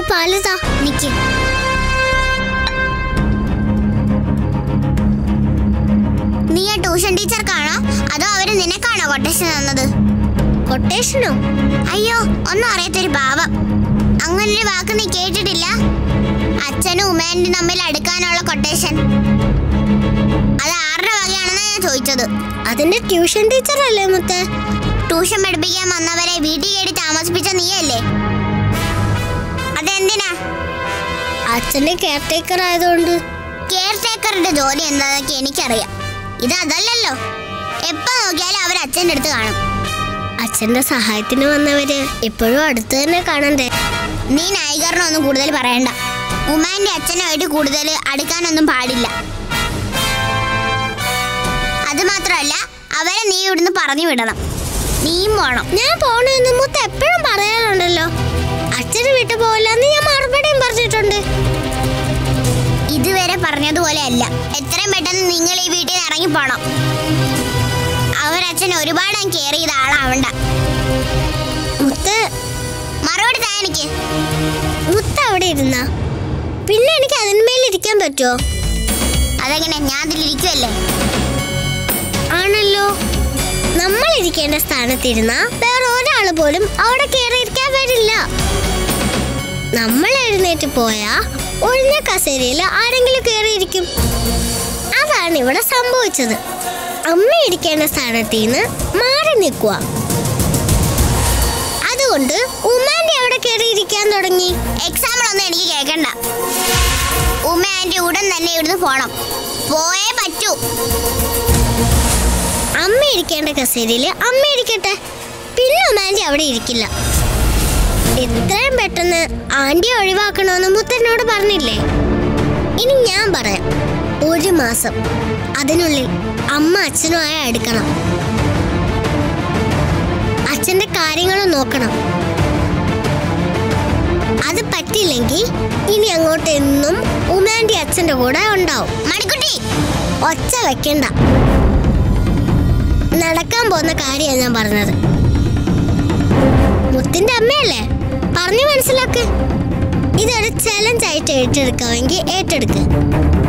പാലുതാ നിക്ക് നീ ആ ട്യൂഷൻ ടീച്ചർക്കാണോ അതോ അവര് നിനക്കാണോ കൊട്ടേഷൻ തന്നത് കൊട്ടേഷനോ അയ്യോ ഒന്നും അറിയാത്തൊരു പാവം അങ്ങനൊരു വാക്ക് നീ കേട്ടിട്ടില്ല അച്ഛനും ഉമ്മേന്റെ തമ്മിൽ അടുക്കാനുള്ള കൊട്ടേഷൻ അത് ആരുടെ വകയാണെന്നാ ഞാൻ ചോദിച്ചത് അതിന്റെ ട്യൂഷൻ ടീച്ചർ അല്ലേ മുത്ത് ട്യൂഷൻ പഠിപ്പിക്കാൻ വന്നവരെ വീട്ടിൽ കയറി താമസിപ്പിച്ച നീയല്ലേ അതെന്തിനാ അച്ഛന്റെ കെയർ ടേക്കർ ആയതുകൊണ്ട് കെയർ ടേക്കറുടെ ജോലി എന്താന്നൊക്കെ എനിക്കറിയാം ഇത് അതല്ലല്ലോ എപ്പോ നോക്കിയാലും അവർ അച്ഛൻ്റെ അടുത്ത് കാണും അച്ഛന്റെ സഹായത്തിന് വന്നവര് എപ്പോഴും അടുത്ത് തന്നെ കാണണ്ടേ നീ നായികറിനൊന്നും കൂടുതൽ പറയണ്ട ഉമാന്റെ അച്ഛനുമായിട്ട് കൂടുതൽ അടുക്കാനൊന്നും പാടില്ല അത് മാത്രമല്ല അവരെ നീ ഇവിടുന്ന് പറഞ്ഞു വിടണം നീയും പോണം ഞാൻ പോണെന്ന് മുത്ത് എപ്പോഴും പറയാറുണ്ടല്ലോ അച്ഛന് വിട്ടു പോകില്ലെന്ന് ഞാൻ മറുപടിയും പറഞ്ഞിട്ടുണ്ട് ഇതുവരെ പറഞ്ഞതുപോലെ അല്ല എത്രയും പെട്ടെന്ന് നിങ്ങൾ ഈ വീട്ടിൽ നിന്ന് ഇറങ്ങി പോണം അവരച്ഛൻ ഒരുപാട് കെയർ ചെയ്ത ആളാവണ്ട മുത്ത് മറുപടി താ എനിക്ക് മുത്ത് അവിടെ ഇരുന്ന പിന്നെ എനിക്ക് അതിന്മേൽ ഇരിക്കാൻ പറ്റുമോ അതെങ്ങനെ ഞാൻ അതിലിരിക്കുമല്ലേ ആണല്ലോ നമ്മൾ ഇരിക്കേണ്ട സ്ഥാനത്തിരുന്ന വേറെ ഒരാൾ പോലും അവിടെ കയറിയിരിക്കാൻ വരില്ല നമ്മൾ എഴുന്നേറ്റ് പോയാ ഒഴിഞ്ഞ കസേരയിൽ ആരെങ്കിലും കയറിയിരിക്കും അതാണ് ഇവിടെ സംഭവിച്ചത് അമ്മ ഇരിക്കേണ്ട സ്ഥാനത്ത് നിന്ന് മാറി നിൽക്കുക അതുകൊണ്ട് ഉമ്മാന്റെ അവിടെ കയറിയിരിക്കാൻ തുടങ്ങി എക്സാമ്പിൾ ഒന്നും എനിക്ക് കേൾക്കണ്ട ഉമ്മ ആന്റി ഉടൻ തന്നെ ഇവിടുന്ന് പോണം പോയേ പറ്റൂ അമ്മ ഇരിക്കേണ്ട കസേരയിൽ അമ്മ ഇരിക്കട്ടെ പിന്നെ ഉമ്മാൻറ്റി അവിടെ ഇരിക്കില്ല എത്രയും പെട്ടെന്ന് ആന്റി ഒഴിവാക്കണമെന്ന് മുത്തനോട് പറഞ്ഞില്ലേ ഇനി ഞാൻ പറയാം ഒരു മാസം അതിനുള്ളിൽ അമ്മ അച്ഛനുമായി അടുക്കണം അച്ഛന്റെ കാര്യങ്ങളും നോക്കണം അത് പറ്റില്ലെങ്കിൽ ഇനി അങ്ങോട്ട് എന്നും ഉമാൻറ്റി അച്ഛന്റെ കൂടെ ഉണ്ടാവും മണിക്കുട്ടി ഒച്ച വെക്കണ്ട നടക്കാൻ പോകുന്ന കാര്യമാണ് ഞാൻ പറഞ്ഞത് മുത്തിന്റെ അമ്മയല്ലേ പറഞ്ഞു മനസ്സിലാക്ക് ഇതൊരു ചലഞ്ച് ആയിട്ട് ഏറ്റെടുക്കാമെങ്കിൽ ഏറ്റെടുക്ക്